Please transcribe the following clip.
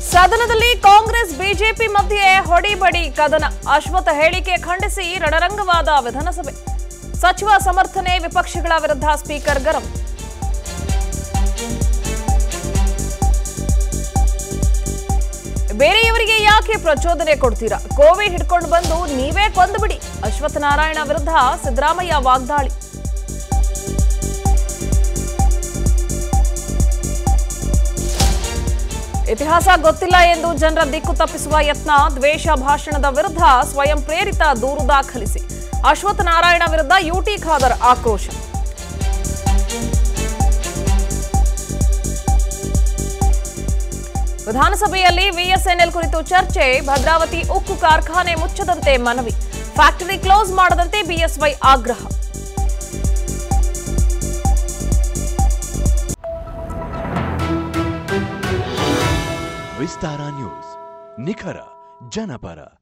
ಸದನದಲ್ಲಿ ಕಾಂಗ್ರೆಸ್ ಬಿಜೆಪಿ ಮಧ್ಯೆ ಹೊಡಿಬಡಿ ಕದನ ಅಶ್ವಥ್ ಹೇಳಿಕೆ ಖಂಡಿಸಿ ರಣರಂಗವಾದ ವಿಧಾನಸಭೆ ಸಚಿವ ಸಮರ್ಥನೆ ವಿಪಕ್ಷಗಳ ವಿರುದ್ಧ ಸ್ಪೀಕರ್ ಗರಂ ಬೇರೆಯವರಿಗೆ ಯಾಕೆ ಪ್ರಚೋದನೆ ಕೊಡ್ತೀರಾ ಕೋವಿಡ್ ಹಿಡ್ಕೊಂಡು ಬಂದು ನೀವೇ ಕೊಂದುಬಿಡಿ ಅಶ್ವಥ್ ನಾರಾಯಣ ವಿರುದ್ಧ ಸಿದ್ದರಾಮಯ್ಯ ವಾಗ್ದಾಳಿ ಇತಿಹಾಸ ಗೊತ್ತಿಲ್ಲ ಎಂದು ಜನರ ದಿಕ್ಕು ತಪ್ಪಿಸುವ ಯತ್ನ ದ್ವೇಷ ಭಾಷಣದ ವಿರುದ್ಧ ಸ್ವಯಂ ಪ್ರೇರಿತ ದೂರು ದಾಖಲಿಸಿ ಅಶ್ವಥ್ ನಾರಾಯಣ ವಿರುದ್ಧ ಯುಟಿ ಖಾದರ್ ಆಕ್ರೋಶ ವಿಧಾನಸಭೆಯಲ್ಲಿ ವಿಎಸ್ಎನ್ಎಲ್ ಕುರಿತು ಚರ್ಚೆ ಭದ್ರಾವತಿ ಉಕ್ಕು ಕಾರ್ಖಾನೆ ಮುಚ್ಚದಂತೆ ಮನವಿ ಫ್ಯಾಕ್ಟರಿ ಕ್ಲೋಸ್ ಮಾಡದಂತೆ ಬಿಎಸ್ವೈ ಆಗ್ರಹ ವಿಸ್ತಾರ ನ್ಯೂಸ್ ನಿಖರ ಜನಪರ